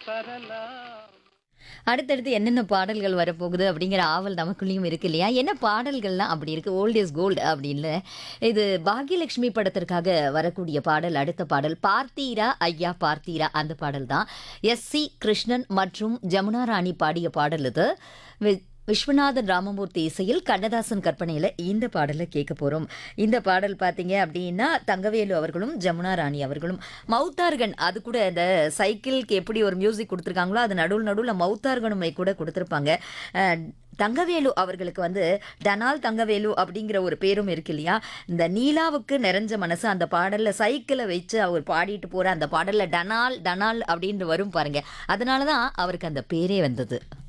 தரலாம் அடுத்தடுத்து என்னென்ன பாடல்கள் வரப்போகுது அப்படிங்கிற ஆவல் நமக்குள்ளேயும் இருக்கு இல்லையா என்ன பாடல்கள்லாம் அப்படி இருக்கு ஓல்ட் இஸ் கோல்டு அப்படின்னு இது பாக்யலட்சுமி படத்திற்காக வரக்கூடிய பாடல் அடுத்த பாடல் பார்த்தீரா ஐயா பார்த்தீரா அந்த பாடல் தான் எஸ் சி கிருஷ்ணன் மற்றும் ஜமுனா ராணி பாடிய பாடல் இது வி- விஸ்வநாதன் ராமமூர்த்தி இசையில் கண்ணதாசன் கற்பனையில் இந்த பாடலை கேட்க போகிறோம் இந்த பாடல் பார்த்தீங்க அப்படின்னா தங்கவேலு அவர்களும் ஜமுனா ராணி அவர்களும் மௌத்தார்கன் அது கூட இந்த சைக்கிளுக்கு எப்படி ஒரு மியூசிக் கொடுத்துருக்காங்களோ அது நடுவில் நடுவில் மௌத்தார்கனுமை கூட கொடுத்துருப்பாங்க அஹ், தங்கவேலு அவர்களுக்கு வந்து டனால் தங்கவேலு அப்படிங்கிற ஒரு பேரும் இருக்கு இல்லையா இந்த நீலாவுக்கு நிறைஞ்ச மனசு அந்த பாடலில் சைக்கிளை வச்சு அவர் பாடிட்டு போகிற அந்த பாடலில் டனால் டனால் அப்படின்னு வரும் பாருங்க அதனால தான் அவருக்கு அந்த பேரே வந்தது